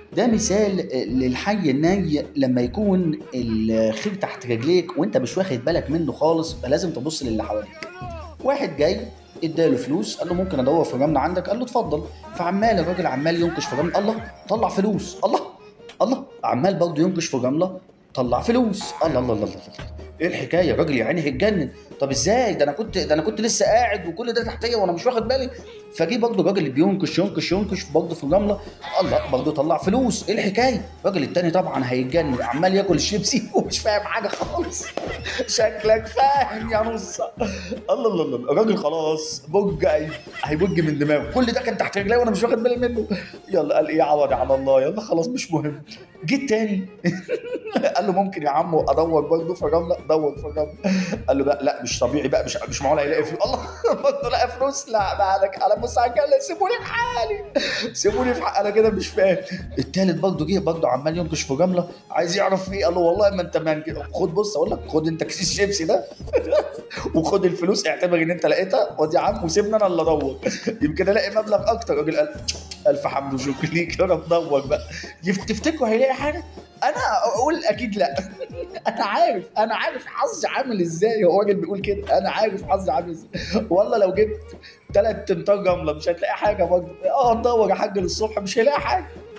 ده مثال للحي الني لما يكون الخير تحت رجليك وانت مش واخد بالك منه خالص فلازم تبص للي حواليك واحد جاي اداله فلوس قال له ممكن ادور في رمل عندك قال له اتفضل فعمال الراجل عمال ينكش في رمل الله طلع فلوس الله الله عمال برضه ينكش في رمله طلع فلوس الله الله الله الله الله. ايه الحكايه الراجل يا عيني هيتجنن طب ازاي ده انا كنت ده انا كنت لسه قاعد وكل ده تحتيه وانا مش واخد بالي فجي برضه الراجل اللي بينكش ينكش ينكش برضه في الرمله الله برضه طلع فلوس ايه الحكايه الراجل التاني طبعا هيتجنن عمال ياكل الشيبسي ومش فاهم حاجه خالص شكلك فاهم يا نص الله الله الله الراجل خلاص بج هي- هيبج من دماغه كل ده كان تحت رجلي وانا مش واخد بالي منه يلا قال ايه عوضي على الله يلا خلاص مش مهم جيت تاني قال له ممكن يا عم ادور برضه في الرمله دور في الرمله قال له بقى لا مش طبيعي بقى مش مش معقول هيلاقي فلوس الله برضه لقى فلوس لا بقى انا انا بص على كده سيبوني في حالي سيبوني في حالي انا كده مش فاهم التالت برضه جه برضه عمال ينكش في رمله عايز يعرف ايه قال له والله ما انت مان كده خد بص اقول لك خد انت كيس الشيبسي ده وخد الفلوس اعتبر ان انت لقيتها خد يا عم وسيبني انا اللي ادور يمكن الاقي مبلغ اكتر الراجل قال الف حمد وشكر ليك انا بدور بقى يف- تفتكروا هيلاقي حاجه انا اقول اكيد لا انا عارف انا عارف حظي عامل ازاي هو الراجل بيقول كده انا عارف حظي عامل ازاي والله لو جبت ثلاث امتار رمله مش هتلاقي حاجه برضه اه ندور يا حاج للصبح مش هيلاقي حاجه